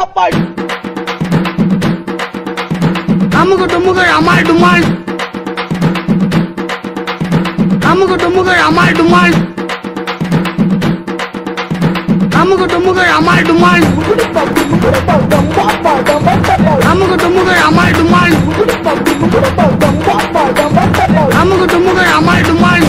அமுகு டுமுகு அமால் டுமால் அமுகு டுமுகு அமால் டுமால் அமுகு டுமுகு அமால் டுமால் அமுகு டுமுகு அமால் டுமால் அமுகு டுமுகு அமால் டுமால்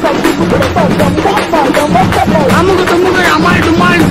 அமுகு டுமுகு அமால் டுமால்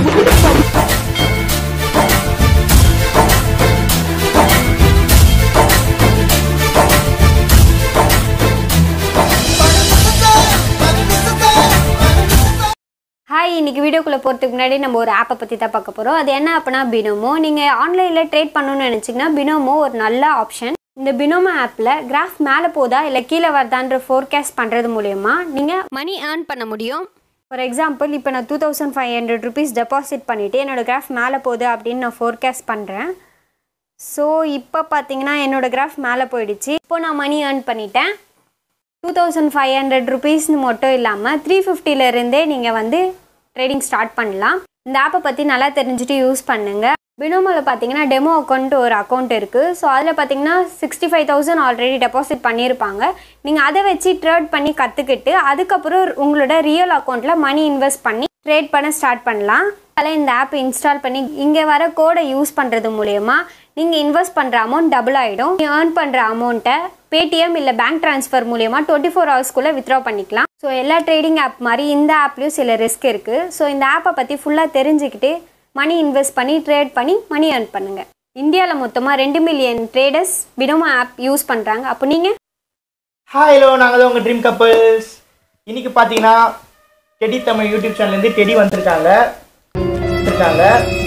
ஹாய் இன்னைக்கு வீடியோக்குள்ளே போகிறதுக்கு முன்னாடி நம்ம ஒரு ஆப்பை பற்றி தான் பார்க்க போகிறோம் அது என்ன ஆப்னா பினோமோ நீங்கள் ஆன்லைனில் ட்ரேட் பண்ணணும்னு நினச்சிங்கன்னா பினோமோ ஒரு நல்ல ஆப்ஷன் இந்த பினோமோ ஆப்பில் கிராஃப் மேலே போதா இல்லை கீழே வருதான்ற ஃபோர்காஸ்ட் பண்ணுறது மூலயமா நீங்கள் மணி ஏர்ன் பண்ண முடியும் ஃபார் எக்ஸாம்பிள் இப்போ நான் two thousand five hundred rupees deposit பண்ணிவிட்டு என்னோடய கிராஃப் மேலே போகுது அப்படின்னு நான் ஃபோர்காஸ்ட் பண்ணுறேன் ஸோ இப்போ பார்த்தீங்கன்னா என்னோடய கிராஃப் மேலே போயிடுச்சு இப்போ நான் மணி ஏர்ன் பண்ணிட்டேன் டூ தௌசண்ட் ஃபைவ் ஹண்ட்ரட் ருபீஸ்னு மட்டும் இல்லாமல் த்ரீ ஃபிஃப்டிலேருந்தே நீங்கள் வந்து ட்ரேடிங் ஸ்டார்ட் பண்ணலாம் இந்த ஆப்பை பற்றி நல்லா தெரிஞ்சுட்டு யூஸ் பண்ணுங்கள் பினோமோவில் பார்த்தீங்கன்னா டெமோ அக்கௌண்ட் ஒரு அக்கௌண்ட் இருக்குது ஸோ அதில் பார்த்தீங்கன்னா sixty five thousand already deposit பண்ணியிருப்பாங்க நீங்கள் அதை வச்சு ட்ரேட் பண்ணி கற்றுக்கிட்டு அதுக்கப்புறம் உங்களோட ரியல் அக்கௌண்ட்டில் மணி இன்வெஸ்ட் பண்ணி ட்ரேட் பண்ண ஸ்டார்ட் பண்ணலாம் அதில் இந்த ஆப் இன்ஸ்டால் பண்ணி இங்கே வர கோடை யூஸ் பண்ணுறது மூலயமா நீங்கள் இன்வெஸ்ட் பண்ணுற அமௌண்ட் டபுள் ஆகிடும் நீங்கள் ஏர்ன் பண்ணுற அமௌண்ட்டை பேடிஎம் இல்லை பேங்க் ட்ரான்ஸ்ஃபர் மூலியமாக டுவெண்ட்டி ஃபோர் ஹவர்ஸ்க்குள்ளே வித்ட்ரா பண்ணிக்கலாம் ஸோ எல்லா ட்ரேடிங் ஆப் மாதிரி இந்த ஆப்லேயும் சில ரிஸ்க் இருக்குது ஸோ இந்த ஆப்பை பற்றி ஃபுல்லாக தெரிஞ்சுக்கிட்டு மணி இன்வெஸ்ட் பண்ணி ட்ரேட் பண்ணி மணி ஏர்ன் பண்ணுங்கள் இந்தியாவில் மொத்தமாக ரெண்டு million traders Binomo app use பண்ணுறாங்க அப்போ நீங்கள் ஹாய் ஹலோ நாங்கள் தான் உங்கள் ட்ரீம் கப்பல்ஸ் இன்னைக்கு பார்த்தீங்கன்னா டெடி தமிழ் யூடியூப் சேனல்லேருந்து டெடி வந்திருக்காங்க வந்திருக்காங்க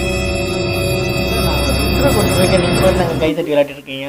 நீங்கள் போய் நாங்கள் கை தட்டி விளையாட்டு இருக்கீங்க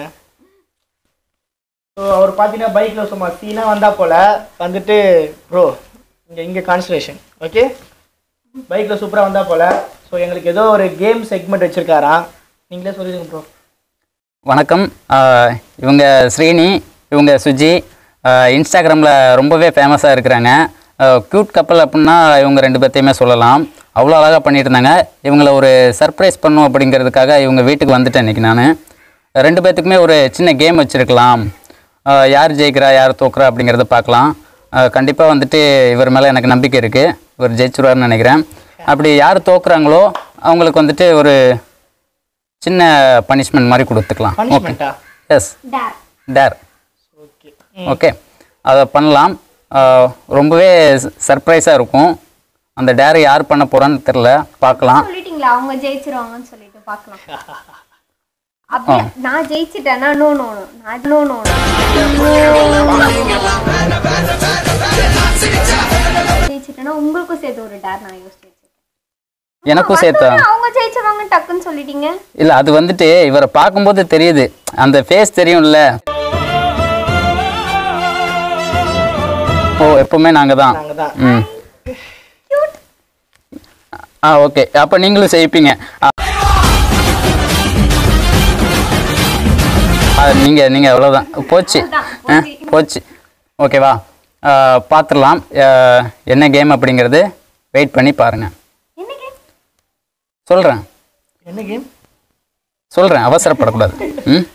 ஸோ அவர் பார்த்தீங்கன்னா பைக்கில் சும்மா சீனாக வந்தா போல வந்துட்டு ப்ரோ இங்கே இங்கே கான்சன்ட்ரேஷன் ஓகே பைக்கில் சூப்பராக வந்தா போல ஸோ எங்களுக்கு ஏதோ ஒரு கேம் செக்மெண்ட் வச்சுருக்காராம் நீங்களே சொல்லிடுங்க ப்ரோ வணக்கம் ஆஹ் இவங்க ஸ்ரீனி இவங்க சுஜி இன்ஸ்டாகிராமில் ரொம்பவே ஃபேமஸாக இருக்கிறாங்க க்யூட் கப்பல் அப்படின்னா இவங்க ரெண்டு பேர்த்தையுமே சொல்லலாம் அவ்வளோ அழகாக பண்ணிட்டு இருந்தாங்க இவங்கள ஒரு சர்ப்ரைஸ் பண்ணும் அப்படிங்கிறதுக்காக இவங்க வீட்டுக்கு வந்துட்டேன் இன்றைக்கி நான் ரெண்டு பேர்த்துக்குமே ஒரு சின்ன கேம் வச்சுருக்கலாம் யார் ஜெயிக்கிறா யார் தோக்குறா அப்படிங்கிறத பார்க்கலாம் கண்டிப்பாக வந்துட்டு இவர் மேலே எனக்கு நம்பிக்கை இருக்குது இவர் ஜெயிச்சிருவார்னு நினைக்கிறேன் அப்படி யார் தோக்குறாங்களோ அவங்களுக்கு வந்துட்டு ஒரு சின்ன பனிஷ்மெண்ட் மாதிரி கொடுத்துக்கலாம் ஓகே பனிஷ்மெண்ட்டா எஸ் டேர் ஓகே அதை பண்ணலாம் ஆஹ் ரொம்பவே சர்ப்ரைஸாக இருக்கும் அந்த டேரை யார் பண்ண போகிறான்னு தெரில பார்க்கலாம் சொல்லிட்டீங்களா அவங்க ஜெயிச்சிருவாங்கன்னு சொல்லிட்டு பார்க்கலாம் அப்படி நான் ஜெயிச்சிட்டேன்னா நோ நோ நோ நான் நோ நோ ஜெயிச்சிட்டேன்னா உங்களுக்கும் சேர்த்து ஒரு டேர் நான் யோசிச்சு வச்சிருக்கேன் எனக்கும் சேர்த்தா வந்தோடனே அவங்க ஜெயிச்சிருவாங்க டக்குன்னு சொல்லிட்டீங்க இல்லை அது வந்துட்டு இவரை பார்க்கும்போது தெரியுது அந்த ஃபேஸ் தெரியும்ல ஓ எப்பவுமே நாங்கள் தான் நாங்கள் தான் ம் ஆ ஓகே அப்போ நீங்களும் செய்ப்பீங்க ஆ. ஆ, நீங்க நீங்க அவ்வளோதான் போச்சு ஆ, போச்சு ஓகேவா ஆ, பார்த்துடலாம் ஆ, என்ன கேம் அப்படிங்கிறது வெயிட் பண்ணி பாருங்க என்ன கேம் சொல்கிறேன் என்ன கேம் சொல்கிறேன் அவசரப்படக்கூடாது ம்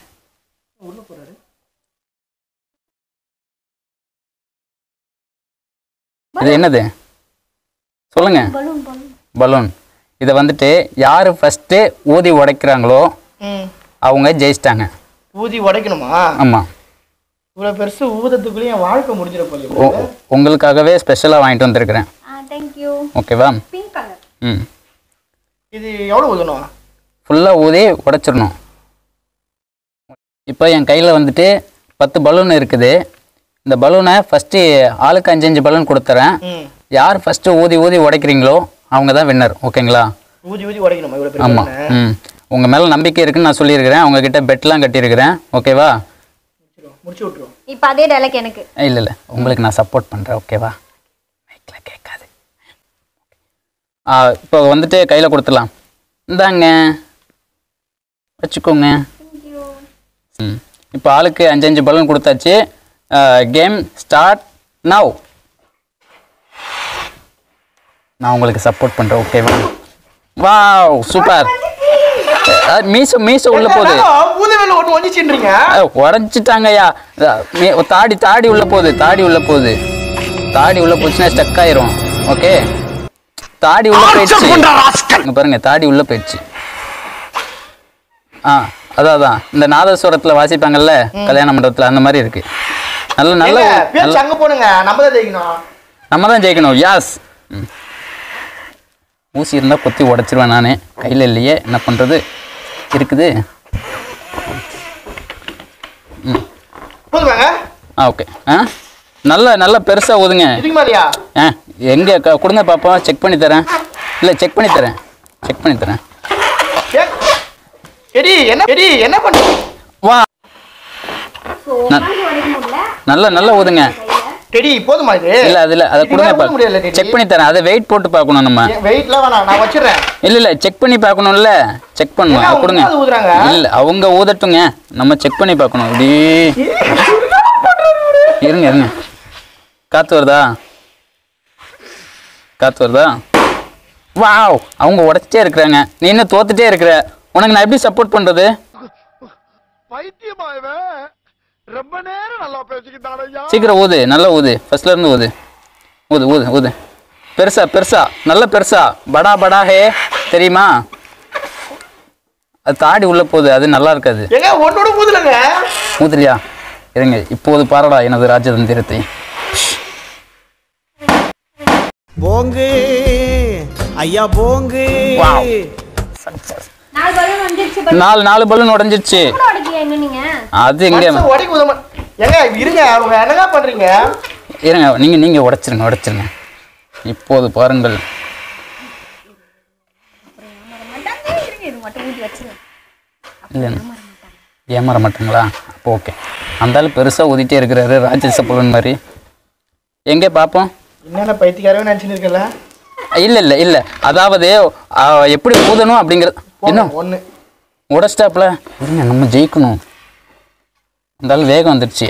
இது என்னது சொல்லுங்க பலூன் பலூன் பலூன் இதை வந்துட்டு யார் ஃபஸ்ட்டு ஊதி உடைக்கிறாங்களோ ம் அவங்க ஜெயிச்சிட்டாங்க ஊதி உடைக்கணுமா ஆமாம் இவ்வளோ பெருசு ஊதத்துக்குள்ளேயும் என் வாழ்க்கை முடிஞ்சிட போகுது உங்களுக்காகவே ஸ்பெஷலாக வாங்கிட்டு வந்திருக்கிறேன் ஆ தேங்க்யூ ஓகேவா பிங்க் கலர் ம் இது எவ்வளோ ஊதணும் ஃபுல்லாக ஊதி உடைச்சிடணும் இப்போ என் கையில் வந்துட்டு பத்து பலூன் இருக்குது இந்த பலூனை ஃபஸ்ட்டு ஆளுக்கு அஞ்சு அஞ்சு பலூன் கொடுத்துறேன் ம் யார் ஃபஸ்ட்டு ஊதி ஊதி உடைக்கிறீங்களோ அவங்க தான் வின்னர் ஓகேங்களா ஊதி ஊதி உடைக்கணுமா இவ்வளோ பெரிய ஆமாம் பலூனை? ம் உங்கள் மேலே நம்பிக்கை இருக்குன்னு நான் சொல்லியிருக்கிறேன் உங்ககிட்ட பெட்லாம் கட்டியிருக்கிறேன் ஓகேவா முடிச்சிருவோம் முடிச்சு விட்ருவோம் இப்போ அதே டைலாக் எனக்கு இல்லை இல்லை உங்களுக்கு நான் சப்போர்ட் பண்ணுறேன் ஓகேவா மைக்கில் கேட்காது ஆ இப்போ வந்துட்டு கையில் கொடுத்துடலாம் இந்தாங்க வச்சுக்கோங்க ம் இப்போ ஆளுக்கு அஞ்சு அஞ்சு பலூன் கொடுத்தாச்சு கேம் ஸ்டார்ட் நவ் நான் உங்களுக்கு சப்போர்ட் பண்ணுறேன் ஓகேவா வாவ் சூப்பர் அஹ், மீச மீச உள்ள போகுது பூதவேல ஒண்ணு வந்துச்சுன்றீங்க அஹ், உடைச்சிட்டாங்கய்யா அஹ், மீ- தாடி தாடி உள்ள போகுது தாடி உள்ள போகுது தாடி உள்ள போச்சுன்னா ஸ்டக் ஆயிரும் ஓகே தாடி உள்ள போயிடுச்சு இங்க பாருங்க தாடி உள்ள போயிடுச்சு ஆ அதான் அதான் இந்த நாதஸ்வரத்துல வாசிப்பாங்கல்ல கல்யாண மண்டபத்துல அந்த மாதிரி இருக்கு நல்ல நல்ல ஏங்க, நல்ல பேச்சு அங்க போடுங்க நம்ம தான் ஜெயிக்கணும் நம்ம தான் ஜெயிக்கணும் யாஸ் ஊசி இருந்தால் கொத்தி உடச்சிருவேன் நான் கையில் இல்லையே என்ன பண்ணுறது இருக்குது போதுமாங்க ஆ ஓகே ஆ நல்ல நல்ல பெருசாக ஊதுங்க இதுக்கு மாதிரியா ஆ எங்கே க கொடுங்க பார்ப்போம் செக் பண்ணி தரேன் இல்லை செக் பண்ணி தரேன் செக் பண்ணி தரேன் ஏ, எடி என்ன எடி என்ன பண்ண வா ஸோ உட்காந்து உடைக்க முடியல நல்ல நல்லா ஊதுங்க டெடி போதுமா இது இல்லை அதில் அதை இதுக்கு கொடுங்க மேல ஊத முடியல, டெடி. செக் பண்ணி தரேன் அதை வெயிட் போட்டு பார்க்கணும் நம்ம வெயிட்லாம் வேணாம் நான் வச்சிடுறேன் இல்லை இல்லை செக் பண்ணி பார்க்கணும்ல செக் பண்ணணும் ஏங்க, அதை அவங்க கொடுங்க அது ஊதுறாங்க? இல்லை அவங்க ஊதட்டுங்க நம்ம செக் பண்ணி பார்க்கணும் இப்படி இருங்க இருங்க காத்து வருதா காத்து வருதா வாவ் அவங்க உடச்சிட்டே இருக்கிறாங்க நீ இன்னும் தோத்துட்டே இருக்கிற உனக்கு நான் எப்படி சப்போர்ட் பண்றது பைத்தியமா இவன் ரொம்ப நேரம் நல்லா பேசிக்கிட்டான் ஐயா சீக்கிரம் ஊது நல்லா ஊது ஃபர்ஸ்ட்ல இருந்து ஊது ஊது ஊது ஊது பெருசா பெருசா நல்ல பெருசா படா படா ஹே தெரியுமா அது தாடி உள்ள போகுது அது நல்லா இருக்காது ஏங்க ஒன்னோட ஊதுலங்க ஊதுறியா இருங்க இப்போது பாரடா எனது ராஜதந்திரத்தை போங்கு ஐயா போங்கு Wow. நாலு பலூன் வந்துருச்சு பட் நாலு நாலு பலூன் உடஞ்சிருச்சு கூட உடைக்கலையா இன்னும் நீங்க அது எங்க மனுஷன் உடைக்க ஊத மாட்- ஏங்க இருங்க அவங்க என்னங்க பண்றீங்க இருங்க நீங்க நீங்க உடைச்சிருங்க உடைச்சிருங்க இப்போது பாருங்கள் இது மட்டும் ஊதி வச்சிருங்க இல்லை ஏமாற மாட்டாங்களா அப்போ ஓகே அந்த ஆள் பெருசாக ஊதிட்டே இருக்கிறாரு ராஜேஷ பலூன் மாதிரி எங்கே பார்ப்போம் என்னென்ன பைத்தியக்காரவே நினைச்சுன்னு இருக்கல இல்லை இல்லை இல்லை அதாவது ஆ, எப்படி ஊதணும் அப்படிங்கிறது என்ன ஒண்ணு உடச்சிட்டாப்புல இருங்க நம்ம ஜெயிக்கணும் அந்த ஆள் வேகம் வந்துடுச்சு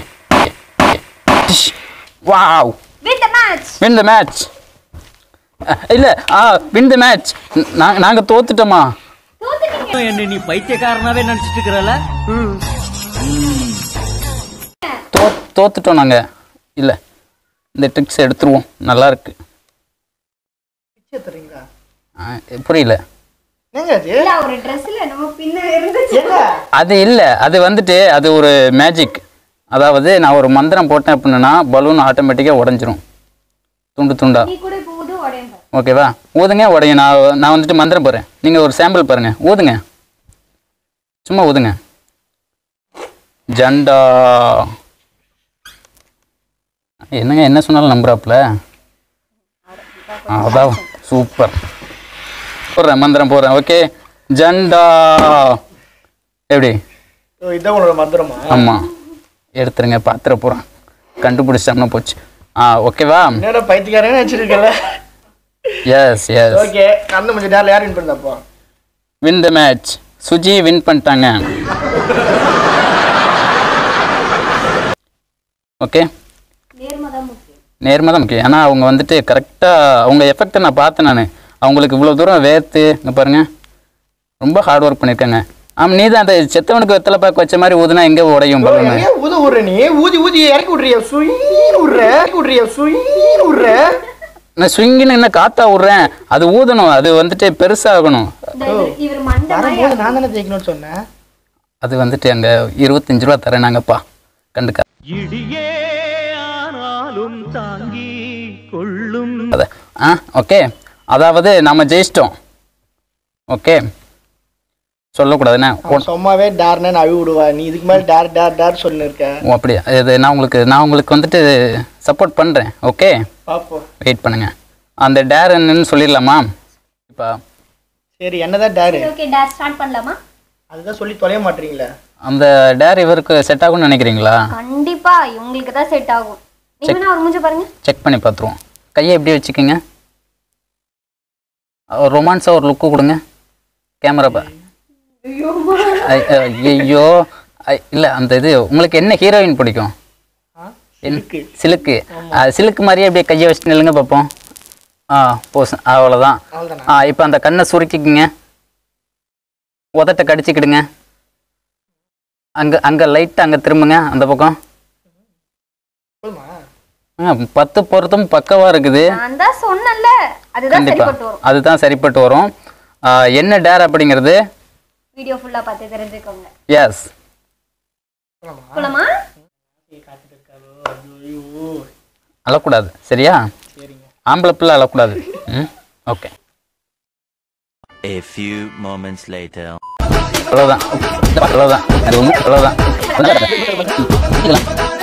wow with the match win the match இல்லை ஆ வின் த மேட்ச் நாங்கள் தோத்துட்டோமா என்ன நீ பைத்தியக்காரனாவே நினைச்சிட்டு இருக்கிறல தோ தோத்துட்டோம் நாங்கள் இல்லை இந்த ட்ரிக்ஸ் எடுத்துருவோம் நல்லா இருக்கு பிச்சை தர்றீங்களா ஆ, புரியல என்னங்க அது இல்ல ஒரு Dressல நம்ம பின்ன இருந்துச்சு ஏங்க அது இல்லை அது வந்துட்டு அது ஒரு மேஜிக் அதாவது நான் ஒரு மந்திரம் போட்டேன் அப்படின்னா பலூன் ஆட்டோமேட்டிக்காக உடஞ்சிரும் துண்டு துண்டா நீ கூட இப்போ ஊது உடையும் பாரு. ஓகேவா ஊதுங்க உடையும் நான் நான் வந்துட்டு மந்திரம் போகிறேன் நீங்கள் ஒரு சாம்பிள் பாருங்கள் ஊதுங்க சும்மா ஊதுங்க ஜண்டா என்னங்க என்ன சொன்னாலும் நம்புறாப்புல ஆ, அதான் சூப்பர் போடுறேன் மந்திரம் போடுறேன் ஓகே ஜண்டா எப்படி ஓ, இதான் உங்களோட மந்திரமா ஆமாம் எடுத்துருங்க பாத்திர போகிறேன் கண்டுபிடிச்சிட்டோம்னா போச்சு ஆ ஓகேவா என்னடா பைத்தியக்காரவே நினைச்சிட்டு இருக்கல எஸ் எஸ் ஓகே அந்த கொஞ்சம் நேரம் யார் வின் பண்ணப்போ win the match Suji win பண்ணிட்டாங்க ஓகே நேர்மை தான் முக்கியம் நேர்மை தான் முக்கியம் ஏன்னா அவங்க வந்துட்டு கரெக்டாக அவங்க எஃபெக்டை நான் பார்த்தேன் நான் அவங்களுக்கு இவ்வளோ தூரம் வேர்த்து இங்கே பாருங்க ரொம்ப ஹார்ட் ஒர்க் பண்ணியிருக்காங்க ஆமாம் நீ தான் அந்த செத்தவனுக்கு வெத்தலை பாக்கு வச்ச மாதிரி ஊதுனா எங்கே உடையும் பலூனு ஏன் ஊத விடுற நீ ஊதி ஊதி இறக்கி விட்றிய சுயின்னு விட்ற இறக்கி விட்றிய சுயின்னு விட்ற நான் ஸ்விங்குன்னு என்ன காத்தா விட்றேன் அது ஊதணும் அது வந்துட்டு பெருசாகணும் இந்த இவர்- இவர் மண்டை மாதிரி வரும்போது நான் தானே ஜெயிக்கணும்னு சொன்னேன் அது வந்துட்டு அங்கே இருபத்தஞ்சு ரூபா தரேன் நாங்கப்பா கண்டுக்க இடியே ஆனாலும் தாங்கி கொள்ளும் அத ஆ ஓகே அதாவது நம்ம ஜெயிச்சிட்டோம் ஓகே சொல்லக்கூடாதுண்ணே அவன் சும்மாவே டேர்னு அழு விடுவா நீ இதுக்கு மேலே டேர் டேர் டேர் சொல்லி இருக்க ஓ அப்படியா இது நான் உங்களுக்கு நான் உங்களுக்கு வந்துட்டு சப்போர்ட் பண்ணுறேன் ஓகே பாப்போம் வெயிட் பண்ணுங்க அந்த டேர் என்னன்னு சொல்லிடலாமா இப்போ சரி என்னதான் டேரு ஓகே டேர் ஸ்டார்ட் பண்ணலாமா அதுதான் சொல்லி தொலைய மாட்டீங்களே அந்த டேர் இவருக்கு செட் ஆகும்னு நினைக்கிறீங்களா கண்டிப்பா இவங்களுக்கு தான் செட் ஆகும் நீங்க வேணா அவர் மூஞ்ச பாருங்க செக் பண்ணி பார்த்துருவோம் கையை எப்படி வச்சுக்கோங்க ரொமான்ஸாக ஒரு லுக்கு கொடுங்க கேமரா ஐயோ இல்லை அந்த இது உங்களுக்கு என்ன ஹீரோயின் பிடிக்கும் சிலுக்கு. சிலுக்கு அது சிலுக்கு மாதிரியே அப்படியே கையை வச்சு நில்லுங்க பார்ப்போம் ஆ போஸ் அவ்வளோதான் அவ்வளோதானா ஆ இப்போ அந்த கண்ணை சுருக்கிக்குங்க உதட்ட கடிச்சிக்கிடுங்க அங்கே அங்கே லைட்டாக அங்கே திரும்புங்க அந்த பக்கம் போதுமா ஆ, பத்து பொருத்தம் பக்கவாக இருக்குது நான் தான் சொன்னேன்ல அதுதான் கண்டிப்பாக சரிப்பட்டு வரும் அதுதான் சரிப்பட்டு வரும் ஆ, என்ன டேர் அப்படிங்கிறது வீடியோ ஃபுல்லா பார்த்து தெரிஞ்சுக்கோங்க எஸ் போலாமா காத்துட்டு இருக்காளோ ஐயோ அழக்கூடாது சரியா சரிங்க ஆம்பளை பிள்ளை அழக்கூடாது ம் okay A few moments later. அவ்வளோதான் அவ்வளோதான் அது ஒன்று அவ்வளோதான்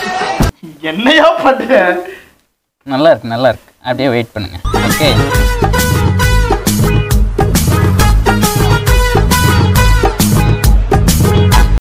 என்னையா பண்ற நல்லா இருக்கு நல்லா இருக்கு அப்படியே வெயிட் பண்ணுங்க ஓகே